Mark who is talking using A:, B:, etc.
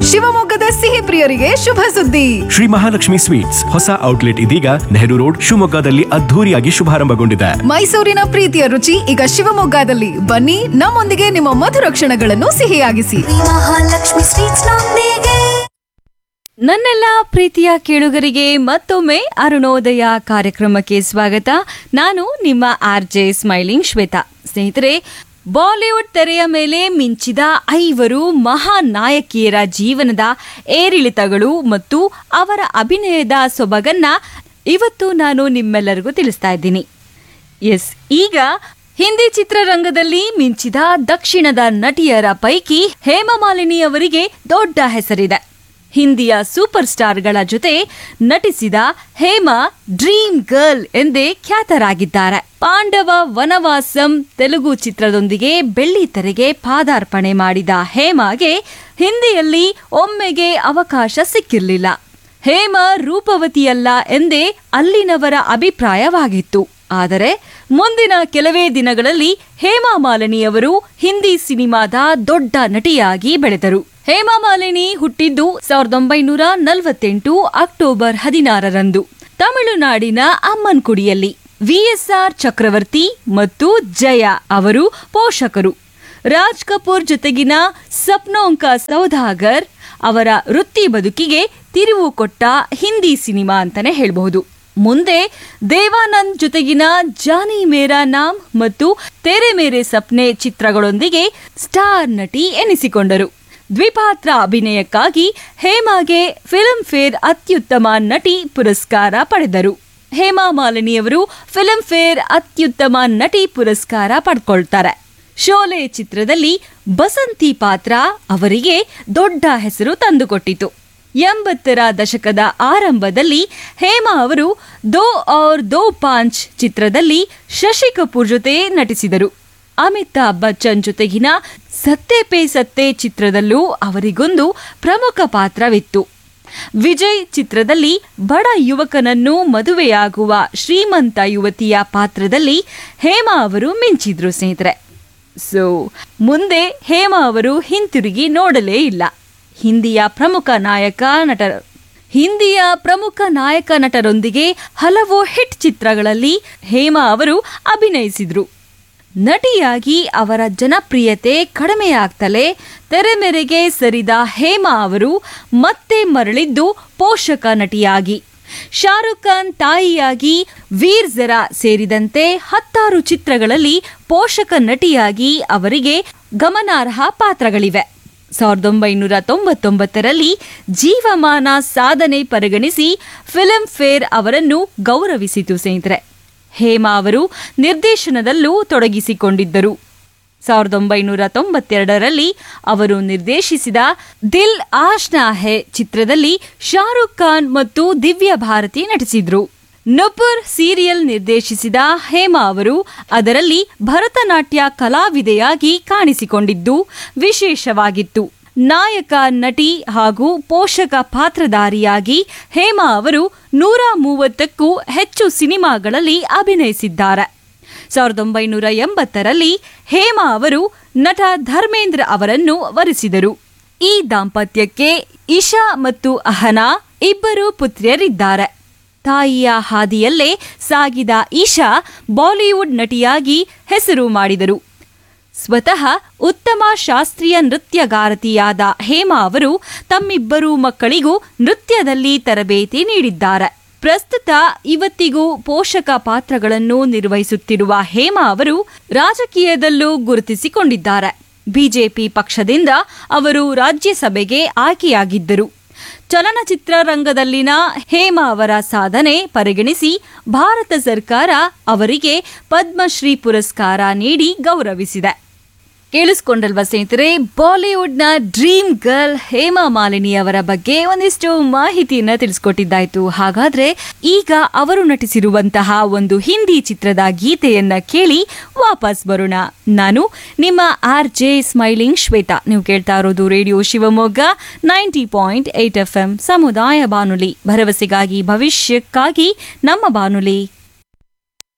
A: ಶಿವಮೊಗ್ಗದ ಸಿಹಿ ಪ್ರಿಯರಿಗೆ ಶುಭ ಸುದ್ದಿ
B: ಶ್ರೀ ಮಹಾಲಕ್ಷ್ಮಿ ಸ್ವೀಟ್ಸ್ ಹೊಸ ಔಟ್ಲೆಟ್ ಇದೀಗ ನೆಹರು ರೋಡ್ ಶಿವಮೊಗ್ಗದಲ್ಲಿ ಅದ್ಧೂರಿಯಾಗಿ ಶುಭಾರಂಭಗೊಂಡಿದೆ
A: ಮೈಸೂರಿನ ಪ್ರೀತಿಯ ರುಚಿ ಈಗ ಶಿವಮೊಗ್ಗದಲ್ಲಿ ಬನ್ನಿ ನಮ್ಮೊಂದಿಗೆ ನಿಮ್ಮ ಮಧುರ ಕ್ಷಣಗಳನ್ನು ಸಿಹಿಯಾಗಿಸಿ
C: ಮಹಾಲಕ್ಷ್ಮಿ ಸ್ವೀಟ್ಸ್ ನೊಂದಿಗೆ
D: ನನ್ನೆಲ್ಲ ಪ್ರೀತಿಯ ಕೇಳುಗರಿಗೆ ಮತ್ತೊಮ್ಮೆ ಅರುಣೋದಯ ಕಾರ್ಯಕ್ರಮಕ್ಕೆ ಸ್ವಾಗತ ನಾನು ನಿಮ್ಮ ಆರ್ ಜೆ ಸ್ಮೈಲಿಂಗ್ ಶ್ವೇತಾ ಸ್ನೇಹಿತರೆ ಬಾಲಿವುಡ್ ತೆರೆಯ ಮೇಲೆ ಮಿಂಚಿದ ಐವರು ಮಹಾನ್ ನಾಯಕಿಯರ ಜೀವನದ ಏರಿಳಿತಗಳು ಮತ್ತು ಅವರ ಅಭಿನಯದ ಸೊಬಗನ್ನ ಇವತ್ತು ನಾನು ನಿಮ್ಮೆಲ್ಲರಿಗೂ ತಿಳಿಸ್ತಾ ಇದ್ದೀನಿ ಎಸ್ ಈಗ ಹಿಂದಿ ಚಿತ್ರರಂಗದಲ್ಲಿ ಮಿಂಚಿದ ದಕ್ಷಿಣದ ನಟಿಯರ ಪೈಕಿ ಹೇಮಮಾಲಿನಿ ಅವರಿಗೆ ದೊಡ್ಡ ಹೆಸರಿದೆ ಹಿಂದಿಯ ಸೂಪರ್ ಸ್ಟಾರ್ಗಳ ಜೊತೆ ನಟಿಸಿದ ಹೇಮಾ ಡ್ರೀಮ್ ಗರ್ಲ್ ಎಂದೇ ಖ್ಯಾತರಾಗಿದ್ದಾರೆ ಪಾಂಡವ ವನವಾಸಂ ತೆಲುಗು ಚಿತ್ರದೊಂದಿಗೆ ಬೆಳ್ಳಿ ತೆರೆಗೆ ಪಾದಾರ್ಪಣೆ ಮಾಡಿದ ಹೇಮಾಗೆ ಹಿಂದಿಯಲ್ಲಿ ಒಮ್ಮೆಗೆ ಅವಕಾಶ ಸಿಕ್ಕಿರಲಿಲ್ಲ ಹೇಮ ರೂಪವತಿಯಲ್ಲ ಎಂದೇ ಅಲ್ಲಿನವರ ಅಭಿಪ್ರಾಯವಾಗಿತ್ತು ಆದರೆ ಮುಂದಿನ ಕೆಲವೇ ದಿನಗಳಲ್ಲಿ ಹೇಮಾ ಮಾಲಿನಿಯವರು ಹಿಂದಿ ಸಿನಿಮಾದ ದೊಡ್ಡ ನಟಿಯಾಗಿ ಬೆಳೆದರು ಹೇಮಾ ಮಾಲಿನಿ ಹುಟ್ಟಿದ್ದು ಸಾವಿರದ ಒಂಬೈನೂರ ನಲವತ್ತೆಂಟು ಅಕ್ಟೋಬರ್ ಹದಿನಾರರಂದು ತಮಿಳುನಾಡಿನ ಅಮ್ಮನ್ಕುಡಿಯಲ್ಲಿ ವಿಎಸ್ಆರ್ ಚಕ್ರವರ್ತಿ ಮತ್ತು ಜಯ ಅವರು ಪೋಷಕರು ರಾಜ್ ಕಪೂರ್ ಜೊತೆಗಿನ ಸಪ್ನೋಂಕ ಸೌದಾಗರ್ ಅವರ ವೃತ್ತಿ ಬದುಕಿಗೆ ತಿರುವು ಕೊಟ್ಟ ಹಿಂದಿ ಸಿನಿಮಾ ಅಂತಾನೆ ಹೇಳಬಹುದು ಮುಂದೆ ದೇವಾನಂದ್ ಜೊತೆಗಿನ ಜಾನಿ ಮೇರಾ ನಾಮ್ ಮತ್ತು ತೆರೆ ಮೇರೆ ಸಪ್ನೆ ಚಿತ್ರಗಳೊಂದಿಗೆ ಸ್ಟಾರ್ ನಟಿ ಎನಿಸಿಕೊಂಡರು ದ್ವಿಪಾತ್ರ ಅಭಿನಯಕ್ಕಾಗಿ ಹೇಮಾಗೆ ಫಿಲ್ಮ್ ಫೇರ್ ಅತ್ಯುತ್ತಮ ನಟಿ ಪುರಸ್ಕಾರ ಪಡೆದರು ಹೇಮಾ ಮಾಲಿನಿಯವರು ಫಿಲ್ಮ್ ಫೇರ್ ಅತ್ಯುತ್ತಮ ನಟಿ ಪುರಸ್ಕಾರ ಪಡ್ಕೊಳ್ತಾರೆ ಶೋಲೆ ಚಿತ್ರದಲ್ಲಿ ಬಸಂತಿ ಪಾತ್ರ ಅವರಿಗೆ ದೊಡ್ಡ ಹೆಸರು ತಂದುಕೊಟ್ಟಿತು ಎಂಬತ್ತರ ದಶಕದ ಆರಂಭದಲ್ಲಿ ಹೇಮಾ ಅವರು ದೋ ಔರ್ ದೋ ಪಾಂಚ್ ಚಿತ್ರದಲ್ಲಿ ಶಶಿ ಕಪೂರ್ ಜೊತೆ ನಟಿಸಿದರು ಅಮಿತಾಬ್ ಬಚ್ಚನ್ ಜೊತೆಗಿನ ಸತ್ತೆ ಪೇ ಸತ್ತೆ ಚಿತ್ರದಲ್ಲೂ ಅವರಿಗೊಂದು ಪ್ರಮುಖ ಪಾತ್ರವಿತ್ತು ವಿಜಯ್ ಚಿತ್ರದಲ್ಲಿ ಬಡ ಯುವಕನನ್ನು ಮದುವೆಯಾಗುವ ಶ್ರೀಮಂತ ಯುವತಿಯ ಪಾತ್ರದಲ್ಲಿ ಹೇಮಾ ಅವರು ಮಿಂಚಿದ್ರು ಸ್ನೇಹಿತರೆ ಸೊ ಮುಂದೆ ಹೇಮಾ ಅವರು ಹಿಂತಿರುಗಿ ನೋಡಲೇ ಇಲ್ಲ ಹಿಂದಿಯ ಪ್ರಮುಖ ನಾಯಕ ನಟರ ಹಿಂದಿಯ ಪ್ರಮುಖ ನಾಯಕ ನಟರೊಂದಿಗೆ ಹಲವು ಹಿಟ್ ಚಿತ್ರಗಳಲ್ಲಿ ಹೇಮಾ ಅವರು ಅಭಿನಯಿಸಿದ್ರು ನಟಿಯಾಗಿ ಅವರ ಜನಪ್ರಿಯತೆ ಕಡಿಮೆಯಾಗ್ತಲೇ ತೆರೆಮೆರೆಗೆ ಸರಿದ ಹೇಮಾ ಅವರು ಮತ್ತೆ ಮರಳಿದ್ದು ಪೋಷಕ ನಟಿಯಾಗಿ ಶಾರುಖ್ ಖಾನ್ ತಾಯಿಯಾಗಿ ವೀರ್ ಜರಾ ಸೇರಿದಂತೆ ಹತ್ತಾರು ಚಿತ್ರಗಳಲ್ಲಿ ಪೋಷಕ ನಟಿಯಾಗಿ ಅವರಿಗೆ ಗಮನಾರ್ಹ ಪಾತ್ರಗಳಿವೆ ಸಾವಿರದ ಒಂಬೈನೂರ ತೊಂಬತ್ತೊಂಬತ್ತರಲ್ಲಿ ಜೀವಮಾನ ಸಾಧನೆ ಪರಿಗಣಿಸಿ ಫಿಲ್ಮ್ ಫೇರ್ ಅವರನ್ನು ಗೌರವಿಸಿತು ಸ್ನೇಹಿತರೆ ಹೇಮಾ ಅವರು ನಿರ್ದೇಶನದಲ್ಲೂ ತೊಡಗಿಸಿಕೊಂಡಿದ್ದರು ಸಾವಿರದ ಒಂಬೈನೂರ ತೊಂಬತ್ತೆರಡರಲ್ಲಿ ಅವರು ನಿರ್ದೇಶಿಸಿದ ದಿಲ್ ಆಶ್ನಾ ಹೆ ಚಿತ್ರದಲ್ಲಿ ಶಾರುಖ್ ಖಾನ್ ಮತ್ತು ದಿವ್ಯ ಭಾರತಿ ನಟಿಸಿದ್ರು ನುಪುರ್ ಸೀರಿಯಲ್ ನಿರ್ದೇಶಿಸಿದ ಹೇಮಾ ಅವರು ಅದರಲ್ಲಿ ಭರತನಾಟ್ಯ ಕಲಾವಿದೆಯಾಗಿ ಕಾಣಿಸಿಕೊಂಡಿದ್ದು ವಿಶೇಷವಾಗಿತ್ತು ನಾಯಕ ನಟಿ ಹಾಗೂ ಪೋಷಕ ಪಾತ್ರಧಾರಿಯಾಗಿ ಹೇಮಾ ಅವರು ನೂರ ಮೂವತ್ತಕ್ಕೂ ಹೆಚ್ಚು ಸಿನಿಮಾಗಳಲ್ಲಿ ಅಭಿನಯಿಸಿದ್ದಾರೆ ಸಾವಿರದ ಒಂಬೈನೂರ ಎಂಬತ್ತರಲ್ಲಿ ಹೇಮಾ ಅವರು ನಟ ಧರ್ಮೇಂದ್ರ ಅವರನ್ನು ವರಿಸಿದರು ಈ ದಾಂಪತ್ಯಕ್ಕೆ ಇಶಾ ಮತ್ತು ಅಹನಾ ಇಬ್ಬರು ಪುತ್ರಿಯರಿದ್ದಾರೆ ತಾಯಿಯ ಹಾದಿಯಲ್ಲೇ ಸಾಗಿದ ಈಶಾ ಬಾಲಿವುಡ್ ನಟಿಯಾಗಿ ಹೆಸರು ಮಾಡಿದರು ಸ್ವತಃ ಉತ್ತಮ ಶಾಸ್ತ್ರೀಯ ನೃತ್ಯಗಾರತಿಯಾದ ಹೇಮಾ ಅವರು ತಮ್ಮಿಬ್ಬರು ಮಕ್ಕಳಿಗೂ ನೃತ್ಯದಲ್ಲಿ ತರಬೇತಿ ನೀಡಿದ್ದಾರೆ ಪ್ರಸ್ತುತ ಇವತ್ತಿಗೂ ಪೋಷಕ ಪಾತ್ರಗಳನ್ನು ನಿರ್ವಹಿಸುತ್ತಿರುವ ಹೇಮಾ ಅವರು ರಾಜಕೀಯದಲ್ಲೂ ಗುರುತಿಸಿಕೊಂಡಿದ್ದಾರೆ ಬಿಜೆಪಿ ಪಕ್ಷದಿಂದ ಅವರು ರಾಜ್ಯಸಭೆಗೆ ಆಯ್ಕೆಯಾಗಿದ್ದರು ಚಲನಚಿತ್ರರಂಗದಲ್ಲಿನ ಹೇಮಾ ಅವರ ಸಾಧನೆ ಪರಿಗಣಿಸಿ ಭಾರತ ಸರ್ಕಾರ ಅವರಿಗೆ ಪದ್ಮಶ್ರೀ ಪುರಸ್ಕಾರ ನೀಡಿ ಗೌರವಿಸಿದೆ ಕೇಳಿಸ್ಕೊಂಡಲ್ವಾ ಸ್ನೇಹಿತರೆ ಬಾಲಿವುಡ್ನ ಡ್ರೀಮ್ ಗರ್ಲ್ ಹೇಮಾ ಮಾಲಿನಿ ಅವರ ಬಗ್ಗೆ ಒಂದಿಷ್ಟು ಮಾಹಿತಿಯನ್ನ ತಿಳಿಸ್ಕೊಟ್ಟಿದ್ದಾಯ್ತು ಹಾಗಾದ್ರೆ ಈಗ ಅವರು ನಟಿಸಿರುವಂತಹ ಒಂದು ಹಿಂದಿ ಚಿತ್ರದ ಗೀತೆಯನ್ನ ಕೇಳಿ ವಾಪಸ್ ಬರೋಣ ನಾನು ನಿಮ್ಮ ಆರ್ ಜೆ ಸ್ಮೈಲಿಂಗ್ ಶ್ವೇತಾ ನೀವು ಕೇಳ್ತಾ ಇರೋದು radio Shivamogga ninety point eight F M ಸಮುದಾಯ ಬಾನುಲಿ ಭರವಸೆಗಾಗಿ ಭವಿಷ್ಯಕ್ಕಾಗಿ ನಮ್ಮ ಬಾನುಲಿ